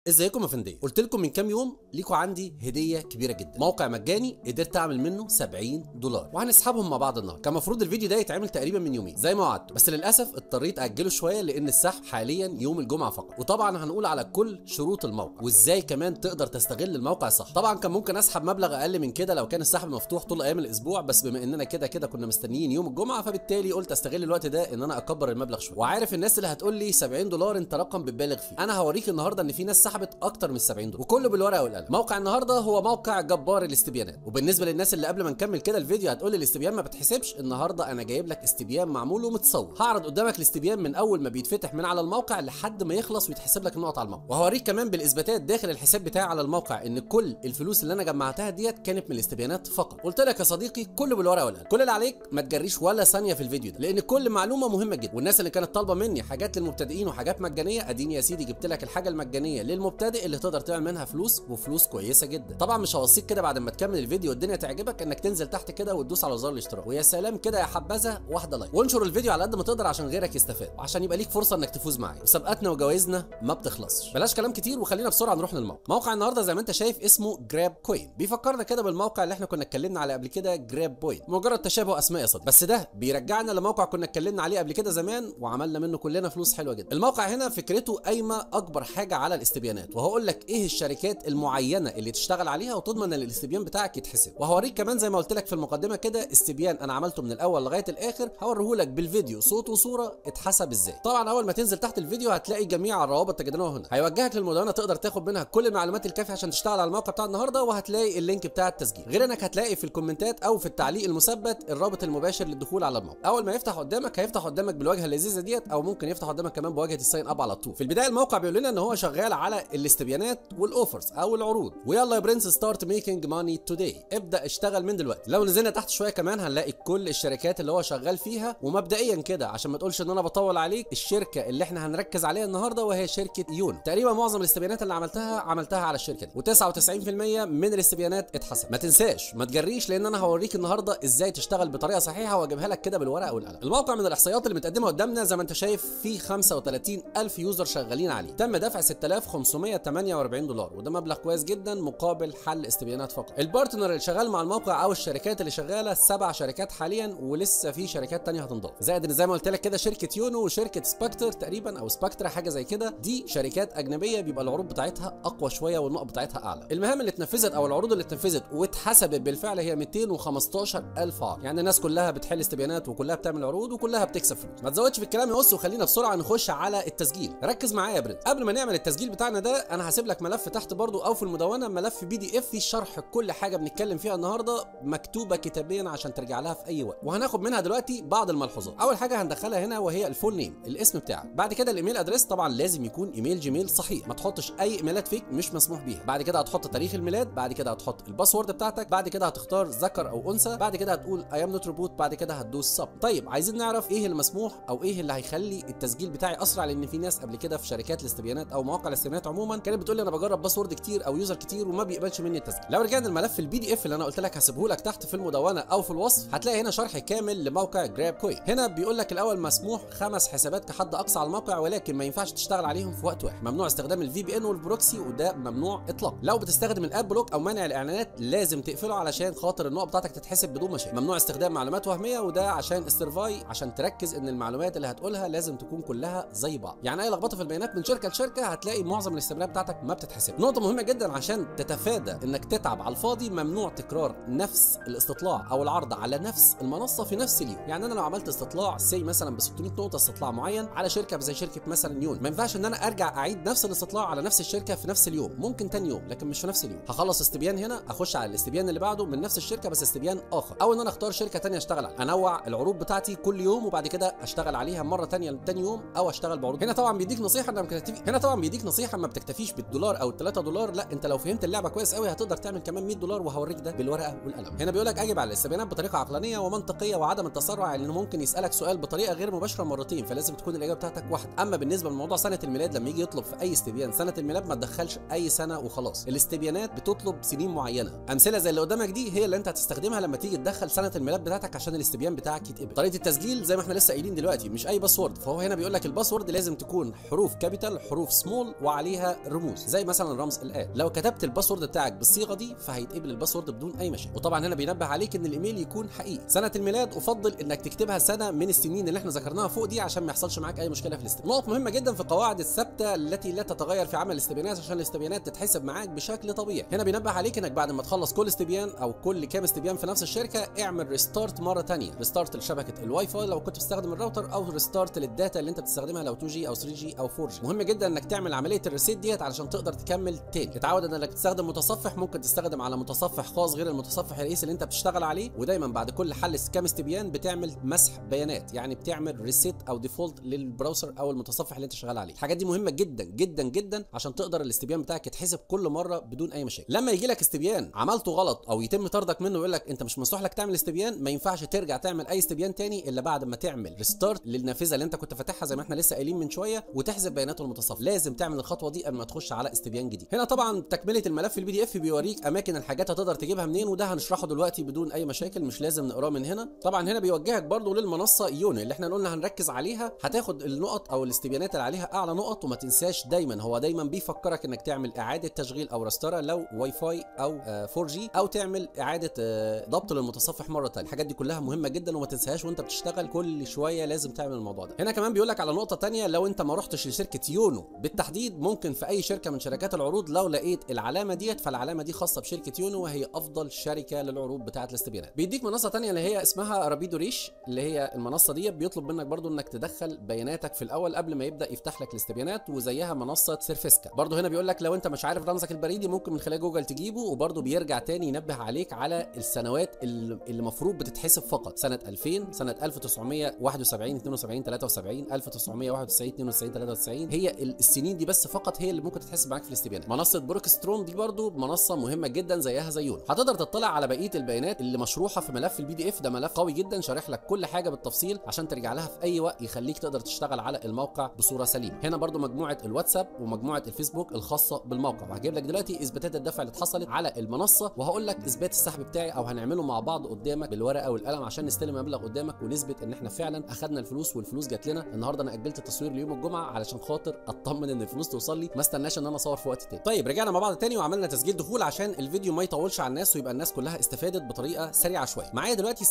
ازيكم يا فندق قلت لكم من كام يوم ليكوا عندي هديه كبيره جدا موقع مجاني قدرت اعمل منه 70 دولار وهنسحبهم مع بعض النهارده كان المفروض الفيديو ده يتعمل تقريبا من يومين زي ما وعدت بس للاسف اضطريت اجله شويه لان السحب حاليا يوم الجمعه فقط وطبعا هنقول على كل شروط الموقع وازاي كمان تقدر تستغل الموقع صح طبعا كان ممكن اسحب مبلغ اقل من كده لو كان السحب مفتوح طول ايام الاسبوع بس بما اننا كده كده كنا مستنيين يوم الجمعه فبالتالي قلت استغل الوقت ده ان انا اكبر المبلغ شويه وعارف الناس اللي هتقول لي 70 دولار انت رقم بتبالغ فيه انا هوريك النهارده ان في ناس سحبت اكتر من 70 دولار وكله بالورقه والقلم موقع النهارده هو موقع جبار الاستبيانات وبالنسبه للناس اللي قبل ما نكمل كده الفيديو هتقول لي الاستبيان ما بتحسبش النهارده انا جايب لك استبيان معمول ومتصور هعرض قدامك الاستبيان من اول ما بيتفتح من على الموقع لحد ما يخلص ويتحسب لك النقط على الموقع وهوريك كمان بالاثباتات داخل الحساب بتاعي على الموقع ان كل الفلوس اللي انا جمعتها ديت كانت من الاستبيانات فقط قلت لك يا صديقي كله بالورقه والقلم كل اللي عليك ما تجريش ولا ثانيه في الفيديو ده لان كل معلومه مهمه جدا والناس اللي كانت طالبه مني حاجات للمبتدئين وحاجات مجانيه اديني يا سيدي جبت لك الحاجه المجانيه للمبتدئ اللي تقدر تعمل منها فلوس وفلوس كويسه جدا طبعا مش هوصيك كده بعد ما تكمل الفيديو والدنيا تعجبك انك تنزل تحت كده وتدوس على زر الاشتراك ويا سلام كده يا حبذا واحده لايك وانشر الفيديو على قد ما تقدر عشان غيرك يستفاد وعشان يبقى ليك فرصه انك تفوز معايا مسابقاتنا وجوائزنا ما بتخلصش بلاش كلام كتير وخلينا بسرعه نروح للموقع موقع النهارده زي ما انت شايف اسمه جراب كوين بيفكرنا كده بالموقع اللي احنا كنا اتكلمنا عليه قبل كده جراب بوينت مجرد تشابه اسماء يا صديقي بس ده بيرجعنا لموقع كنا اتكلمنا عليه قبل كده زمان وعملنا منه كلنا فلوس حلوه جدا الموقع هنا فكرته قايمه اكبر حاجه على الاستبيانات وهقول لك ايه الشركات المعينه اللي تشتغل عليها وتضمن ان الاستبيان بتاعك يتحسب وهوريك كمان زي ما قلت لك في المقدمه كده استبيان انا عملته من الاول لغايه الاخر هوريهولك بالفيديو صوت وصوره اتحسب ازاي طبعا اول ما تنزل تحت الفيديو هتلاقي جميع الروابط تجدونها هنا هيوجهك للمدونه تقدر تاخد منها كل المعلومات الكافيه عشان تشتغل على الموقع بتاع النهارده وهتلاقي اللينك بتاع التسجيل غير انك هتلاقي في الكومنتات او في التعليق المثبت الرابط المباشر للدخول على الموقع اول ما يفتح قدامك هيفتح قدامك بالواجهه اللذيذه ديت او ممكن يفتح قدامك كمان بواجهه الساين اب على طول في البدايه الموقع بيقول لنا ان هو شغال على الاستبيانات والاوفرز او العروض ويلا يا برنس ستارت ميكينج ماني توداي ابدا اشتغل من دلوقتي لو نزلنا تحت شويه كمان هنلاقي كل الشركات اللي هو شغال فيها ومبدئيا كده عشان ما تقولش ان انا بطول عليك الشركه اللي احنا هنركز عليها النهارده وهي شركه يون تقريبا معظم الاستبيانات اللي عملتها عملتها على الشركه دي و99% من الاستبيانات اتحسب ما تنساش ما تجريش لان انا هوريك النهارده ازاي تشتغل بطريقه صحيحه واجيبها لك كده بالورقه والقلم الموقع من الاحصائيات اللي متقدمه قدامنا زي ما انت شايف فيه 35000 يوزر شغالين عليه تم دفع 6548 دولار وده مبلغ كويس جدا مقابل حل استبيانات فقط البارتنر اللي شغال مع الموقع او الشركات اللي شغاله سبع شركات حاليا ولسه في شركات تانية هتنضاف زائد ان زي ما قلت لك كده شركه يونو وشركه سبكتر تقريبا او سبكترا حاجه زي كده دي شركات اجنبيه بيبقى العروض بتاعتها اقوى شويه والنقط بتاعتها اعلى المهام اللي اتنفذت او العروض اللي اتنفذت واتحسبت بالفعل هي 215000 عرض يعني الناس كلها بتحل استبيانات وكلها بتعمل عروض وكلها بتكسب فلوس ما تزودش في الكلام يا قص وخلينا بسرعه نخش على التسجيل ركز معايا يا برنس قبل ما نعمل التسجيل بتاعنا ده انا هسيب لك ملف تحت برضو او في المدونه ملف بي دي اف فيه شرح كل حاجه بنتكلم فيها النهارده مكتوبه كتابيا عشان ترجع لها في اي وقت وهناخد منها دلوقتي بعض الملحوظات اول حاجه هندخلها هنا وهي الفول نيم الاسم بتاعك بعد كده الايميل ادريس طبعا لازم يكون ايميل جيميل صحيح ما تحطش اي ايميلات فيك مش مسموح بيها بعد كده هتحط تاريخ الميلاد بعد كده هتحط الباسورد بتاعتك بعد كده هتختار ذكر او انثى بعد كده هتقول اي ام نوت روبوت بعد كده هتدوس سب طيب عايزين نعرف ايه المسموح او ايه اللي هيخلي التسجيل بتاعي اسرع لان في ناس قبل كده في شركات الاستبيانات او مواقع الاستبيانات عموما كانت بتقول لي انا بجرب باسورد كتير او يوزر كتير وما بيقبلش مني التسجيل لو رجعنا الملف البي دي اف اللي انا قلت لك هسيبه لك تحت في المدونه او في الوصف هتلاقي هنا شرح كامل لموقع جراب كوين هنا بيقول لك الاول مسموح خمس حسابات كحد اقصى على الموقع ولكن ما ينفعش تشتغل عليهم في وقت واحد ممنوع استخدام الفي بي ان والبروكسي وده ممنوع اطلاقا لو بتستخدم الاب بلوك او منع الاعلانات لازم تقفله علشان خاطر النقط بتاعتك تتحسب بدون مشاكل ممنوع استخدام معلومات وهميه وده عشان السيرفاي عشان تركز ان المعلومات اللي هتقولها لازم تكون كلها زي بعض يعني اي لخبطه في البيانات من شركه لشركه هتلاقي معظم الاستبيانات بتاعتك ما بتتحسب نقطه مهمه جدا عشان تتفادى انك تتعب على الفاضي ممنوع تكرار نفس الاستطلاع او العرض على نفس المنصه في نفس اليوم يعني انا لو عملت استطلاع سي مثلا ب 600 نقطه استطلاع معين على شركه زي شركه مثلا يون ما ينفعش ان انا ارجع اعيد نفس الاستطلاع على نفس الشركه في نفس اليوم ممكن تاني يوم لكن مش في نفس اليوم هخلص استبيان هنا اخش على الاستبيان اللي بعده من نفس الشركه بس استبيان اخر او ان انا اختار شركه تانية اشتغل عليها انوع العروض بتاعتي كل يوم وبعد كده اشتغل عليها مره تانية تاني يوم او اشتغل بعروض هنا طبعا بيديك نصيحه انك بتكتفي هنا طبعا بيديك نصيحه ما بتكتفيش بالدولار او ال 3 دولار لا انت لو فهمت اللعبه كويس قوي هتقدر تعمل كمان 100 دولار وهوريك ده بالورقه والقلم هنا بيقول لك اجب على الاستبيانات بطريقه عقلانيه ومنطقيه وعدم التسرع لانه ممكن يسالك سؤال بطريقه غير مباشره مرتين فلازم تكون الاجابه بتاعتك واحده اما بالنسبه لموضوع سنه الميلاد لما يجي يطلب في اي استبيان سنه الميلاد ما تدخلش اي سنه وخلاص الاستبيانات بتطلب سنين معينه امثله زي اللي قدامك دي هي اللي انت هتستخدمها لما تيجي تدخل سنه الميلاد بتاعتك عشان الاستبيان بتاعك يتقبل طريقه التسجيل زي ما احنا لسه قايلين دلوقتي مش اي باسورد فهو هنا بيقول لك الباسورد لازم تكون حروف كابيتال حروف سمول وعليها عليها رموز زي مثلا رمز الاد لو كتبت الباسورد بتاعك بالصيغه دي فهيتقبل الباسورد بدون اي مشاكل وطبعا هنا بينبه عليك ان الايميل يكون حقيقي سنه الميلاد افضل انك تكتبها سنه من السنين اللي احنا ذكرناها فوق دي عشان ما يحصلش معاك اي مشكله في الاستبيان نقط مهمه جدا في قواعد الثابته التي لا تتغير في عمل الاستبيانات عشان الاستبيانات تتحسب معاك بشكل طبيعي هنا بينبه عليك انك بعد ما تخلص كل استبيان او كل كام استبيان في نفس الشركه اعمل ريستارت مره ثانيه ريستارت لشبكه الواي فاي لو كنت بتستخدم الراوتر او ريستارت للداتا اللي انت بتستخدمها لو 2 جي او 3 جي او 4 جي مهم جدا انك تعمل عمليه الريسيت ديت علشان تقدر تكمل تاني اتعود انك تستخدم متصفح ممكن تستخدم على متصفح خاص غير المتصفح الرئيسي اللي انت بتشتغل عليه ودايما بعد كل حل كام استبيان بتعمل مسح بيانات يعني بتعمل ريسيت او ديفولت للبراوزر او المتصفح اللي انت شغال عليه الحاجات دي مهمه جدا جدا جدا عشان تقدر الاستبيان بتاعك يتحسب كل مره بدون اي مشاكل لما يجي لك استبيان عملته غلط او يتم طردك منه ويقول لك انت مش مسموح لك تعمل استبيان ما ينفعش ترجع تعمل اي استبيان تاني الا بعد ما تعمل ريستارت للنافذه اللي انت كنت فاتحها زي ما احنا لسه قايلين من شويه وتحذف بيانات المتصفح لازم تعمل الخطوه دي قبل ما تخش على استبيان جديد هنا طبعا تكمله الملف البي دي اف بيوريك اماكن الحاجات هتقدر تجيبها منين وده هنشرحه دلوقتي بدون اي مشاكل مش لازم نقراه من هنا طبعا هنا بيوجهك برضو للمنصه يونو اللي احنا قلنا هنركز عليها هتاخد النقط او الاستبيانات اللي عليها اعلى نقط وما تنساش دايما هو دايما بيفكرك انك تعمل اعاده تشغيل او رستاره لو واي فاي او 4 جي او تعمل اعاده ضبط للمتصفح مره ثانيه الحاجات دي كلها مهمه جدا وما تنساهاش وانت بتشتغل كل شويه لازم تعمل الموضوع ده هنا كمان بيقول لك على نقطه ثانيه لو انت ما رحتش لشركه يونو بالتحديد ممكن في اي شركه من شركات العروض لو لقيت العلامه ديت فالعلامه دي خاصه بشركه يونو وهي افضل شركه للعروض بتاعه الاستبيانات بيديك منصه ثانيه اللي هي اسمها رابيدو ريش اللي هي المنصه ديت بيطلب منك برضو انك تدخل بياناتك في الاول قبل ما يبدا يفتح لك الاستبيانات وزيها منصه سيرفيسكا برضو هنا بيقول لك لو انت مش عارف رمزك البريدي ممكن من خلال جوجل تجيبه وبرضو بيرجع تاني ينبه عليك على السنوات اللي المفروض بتتحسب فقط سنه 2000 سنه 1971 72 73 1991 92 93 هي السنين دي بس فقط هي اللي ممكن تتحسب معاك في الاستبيانات منصه بروكستروم دي برضو منصه مهمه جدا زيها زيون هتقدر تطلع على بقيه البيانات اللي مشروحه في ملف البي دي اف ده ملف قوي جدا شارح لك كل حاجه بالتفصيل عشان ترجع لها في اي وقت يخليك تقدر تشتغل على الموقع بصوره سليمه هنا برضو مجموعه الواتساب ومجموعه الفيسبوك الخاصه بالموقع وهجيب لك دلوقتي اثباتات الدفع اللي اتحصلت على المنصه وهقول لك اثبات السحب بتاعي او هنعمله مع بعض قدامك بالورقه والقلم عشان نستلم مبلغ قدامك ونثبت ان احنا فعلا اخدنا الفلوس والفلوس جات لنا النهارده انا اجلت التصوير ليوم الجمعه علشان خاطر اطمن ان الفلوس توصل لي ما استناش ان انا اصور في وقت تاني طيب رجعنا مع بعض تاني وعملنا تسجيل دخول عشان الفيديو ما يطولش على الناس ويبقى الناس كلها استفادت بطريقه سريعه شويه معايا دلوقتي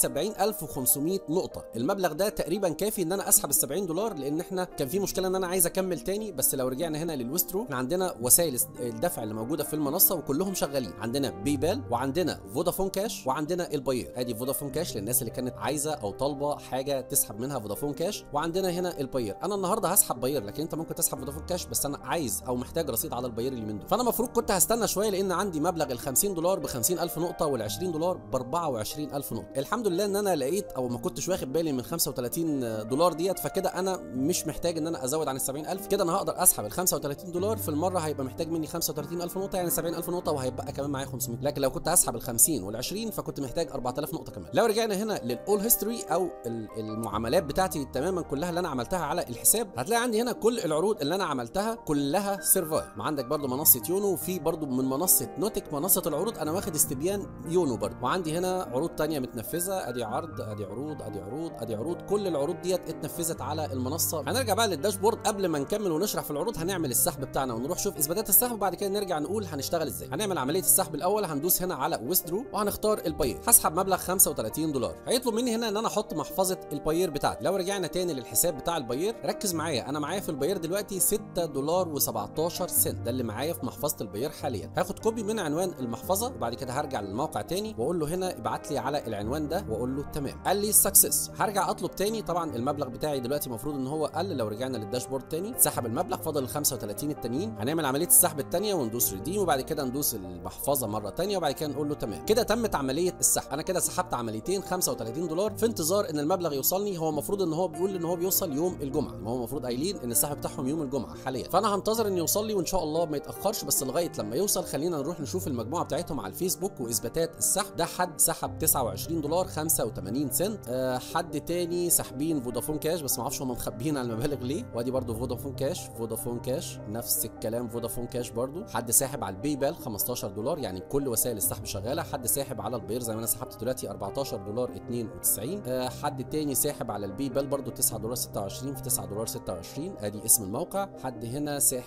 70500 نقطه المبلغ ده تقريبا كافي ان انا اسحب ال 70 دولار لان احنا كان في مشكله ان انا عايز اكمل تاني بس لو رجعنا هنا للويسترو احنا عندنا وسائل الدفع اللي موجوده في المنصه وكلهم شغالين عندنا بيبال وعندنا فودافون كاش وعندنا الباير ادي فودافون كاش للناس اللي كانت عايزه او طالبه حاجه تسحب منها فودافون كاش وعندنا هنا الباير انا النهارده هسحب باير لكن انت ممكن تسحب فودافون كاش بس انا عايز او محتاج رصيد على الباير اللي من دول فانا المفروض كنت هستنى شويه لان عندي مبلغ ال 50 دولار ب 50000 نقطه وال 20 دولار ب 24000 نقطه الحمد لله ان انا لقيت او ما كنتش واخد بالي من 35 دولار ديت فكده انا مش محتاج ان انا ازود عن ال 70000 كده انا هقدر اسحب ال 35 دولار في المره هيبقى محتاج مني 35000 نقطه يعني 70000 نقطه وهيبقى كمان معايا 500 لكن لو كنت هسحب ال 50 وال 20 فكنت محتاج 4000 نقطه كمان لو رجعنا هنا للاول هيستوري او المعاملات بتاعتي تماما كلها اللي انا عملتها على الحساب هتلاقي عندي هنا كل العروض اللي انا عملتها كلها سيرفاي ما عندك برضو منصه يونو وفي برضو من منصه نوتك منصه العروض انا واخد استبيان يونو برضو وعندي هنا عروض تانية متنفذه ادي عرض ادي عروض ادي عروض ادي عروض كل العروض ديت اتنفذت على المنصه هنرجع بقى للداشبورد قبل ما نكمل ونشرح في العروض هنعمل السحب بتاعنا ونروح شوف اثباتات السحب وبعد كده نرجع نقول هنشتغل ازاي هنعمل عمليه السحب الاول هندوس هنا على ويسترو وهنختار الباير هسحب مبلغ 35 دولار هيطلب مني هنا ان انا احط محفظه الباير بتاعتي لو رجعنا تاني للحساب بتاع الباير ركز معايا انا معايا في الباير دلوقتي 6 دولار و17 سنت ده اللي معايا في محفظه الباير حاليا هاخد كوبي من عنوان المحفظه وبعد كده هرجع للموقع تاني واقول له هنا ابعت لي على العنوان ده واقول له تمام قال لي سكسس هرجع اطلب تاني طبعا المبلغ بتاعي دلوقتي المفروض ان هو قل لو رجعنا للداشبورد تاني سحب المبلغ فاضل ال 35 التانيين هنعمل عمليه السحب الثانيه وندوس ريديم وبعد كده ندوس المحفظه مره ثانيه وبعد كده نقول له تمام كده تمت عمليه السحب انا كده سحبت عمليتين 35 دولار في انتظار ان المبلغ يوصلني هو المفروض ان هو بيقول ان هو بيوصل يوم الجمعه ما هو المفروض قايلين ان السحب بتاعهم يوم الجمعه حاليا فانا هنتظر ان يوصل لي وان شاء الله ما يتاخرش بس لغايه لما يوصل خلينا نروح نشوف المجموعه بتاعتهم على الفيسبوك واثباتات السحب ده حد سحب 29 دولار 85 سنت أه حد تاني ساحبين فودافون كاش بس ما اعرفش هم مخبيين على المبالغ ليه وادي برده فودافون كاش فودافون كاش نفس الكلام فودافون كاش برده حد ساحب على الباي بال 15 دولار يعني كل وسائل السحب شغاله حد ساحب على البير زي ما انا سحبت دلوقتي 14 دولار 92 أه حد تاني ساحب على الباي بال برده 9 دولار 26 في 9 دولار 26 ادي اسم الموقع حد هنا ساحب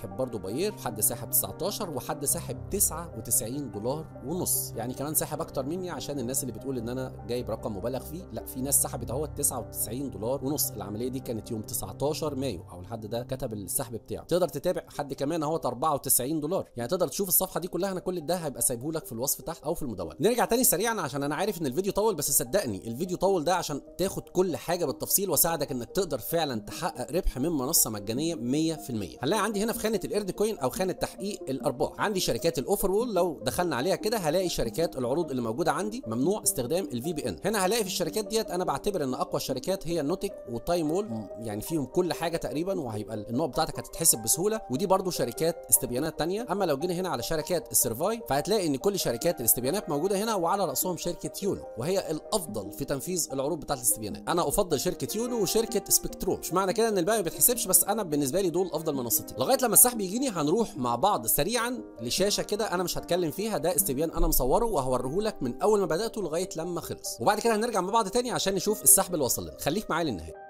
ساحب برضه باير وحد ساحب 19 وحد ساحب 99 دولار ونص يعني كمان ساحب اكتر مني عشان الناس اللي بتقول ان انا جايب رقم مبالغ فيه لا في ناس سحبت اهو 99 دولار ونص العمليه دي كانت يوم 19 مايو او الحد ده كتب السحب بتاعه تقدر تتابع حد كمان اهو 94 دولار يعني تقدر تشوف الصفحه دي كلها انا كل ده هيبقى سايبه لك في الوصف تحت او في المدونه نرجع تاني سريعا عشان انا عارف ان الفيديو طول بس صدقني الفيديو طول ده عشان تاخد كل حاجه بالتفصيل واساعدك انك تقدر فعلا تحقق ربح من منصه مجانيه 100% هنلاقي عندي هنا في خانه الارد كوين او خانه تحقيق الارباح عندي شركات الاوفر وول لو دخلنا عليها كده هلاقي شركات العروض اللي موجوده عندي ممنوع استخدام الفي بي ان هنا هلاقي في الشركات ديت انا بعتبر ان اقوى الشركات هي نوتك وتايم وول يعني فيهم كل حاجه تقريبا وهيبقى النقط بتاعتك هتتحسب بسهوله ودي برضو شركات استبيانات تانية اما لو جينا هنا على شركات السيرفاي فهتلاقي ان كل شركات الاستبيانات موجوده هنا وعلى راسهم شركه يونو وهي الافضل في تنفيذ العروض بتاعت الاستبيانات انا افضل شركه يونو وشركه سبكتروم مش معنى كده ان الباقي ما بيتحسبش بس انا بالنسبه لي دول افضل منصتين لغايه لما السحب يجيني هنروح مع بعض سريعا لشاشه كده انا مش هتكلم فيها ده استبيان انا مصوره وهوريه لك من اول ما بداته لغايه لما خلص وبعد كده هنرجع مع بعض تاني عشان نشوف السحب اللي وصل لنا خليك معايا للنهايه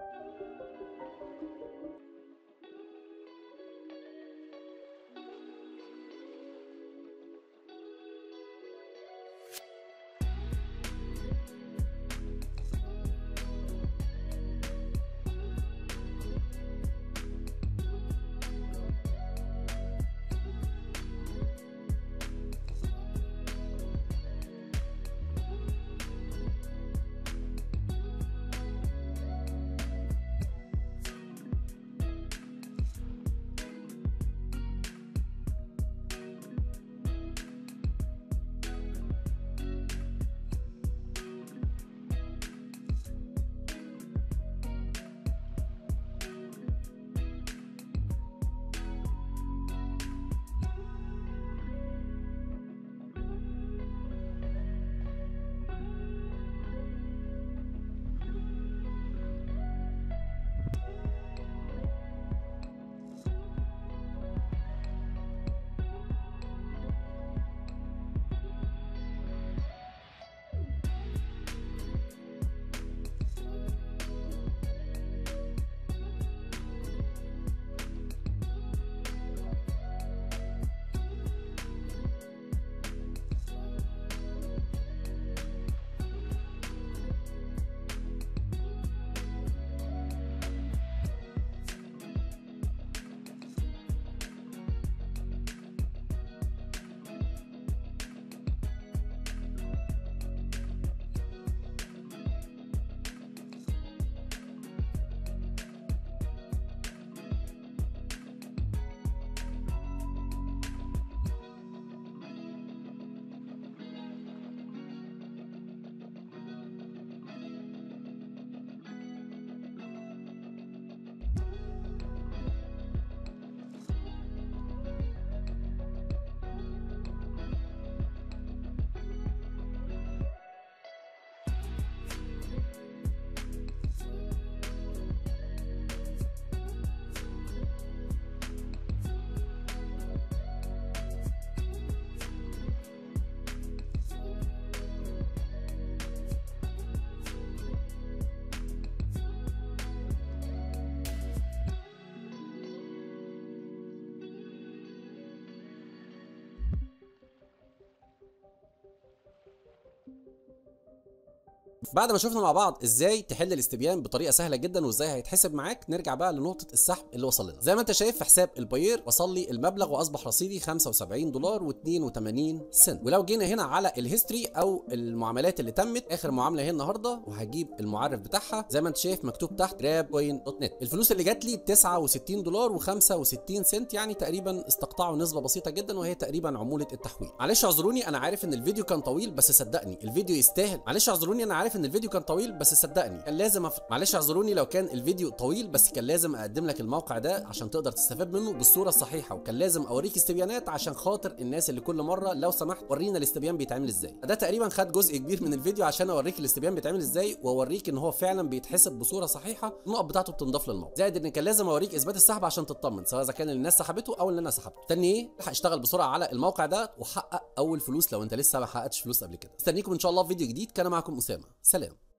بعد ما شفنا مع بعض ازاي تحل الاستبيان بطريقه سهله جدا وازاي هيتحسب معاك نرجع بقى لنقطه السحب اللي وصل لنا زي ما انت شايف في حساب الباير وصل لي المبلغ واصبح رصيدي 75 دولار و82 سنت ولو جينا هنا على الهيستوري او المعاملات اللي تمت اخر معامله هي النهارده وهجيب المعرف بتاعها زي ما انت شايف مكتوب تحت جراب كوين دوت نت الفلوس اللي جات لي 69 دولار و65 سنت يعني تقريبا استقطعوا نسبه بسيطه جدا وهي تقريبا عموله التحويل معلش اعذروني انا عارف ان الفيديو كان طويل بس صدقني الفيديو يستاهل معلش اعذروني انا عارف ان الفيديو كان طويل بس صدقني كان لازم أف... معلش اعذروني لو كان الفيديو طويل بس كان لازم اقدم لك الموقع ده عشان تقدر تستفاد منه بالصوره الصحيحه وكان لازم اوريك استبيانات عشان خاطر الناس اللي كل مره لو سمحت ورينا الاستبيان بيتعمل ازاي ده تقريبا خد جزء كبير من الفيديو عشان اوريك الاستبيان بيتعمل ازاي واوريك ان هو فعلا بيتحسب بصوره صحيحه النقط بتاعته بتنضاف للموقع زائد ان كان لازم اوريك اثبات السحب عشان تطمن سواء اذا كان الناس سحبته او اللي انا سحبته تاني ايه الحق اشتغل بسرعه على الموقع ده وحقق اول فلوس لو انت لسه ما حققتش فلوس قبل كده استنيكم ان شاء الله في فيديو جديد كان معكم اسامه سلام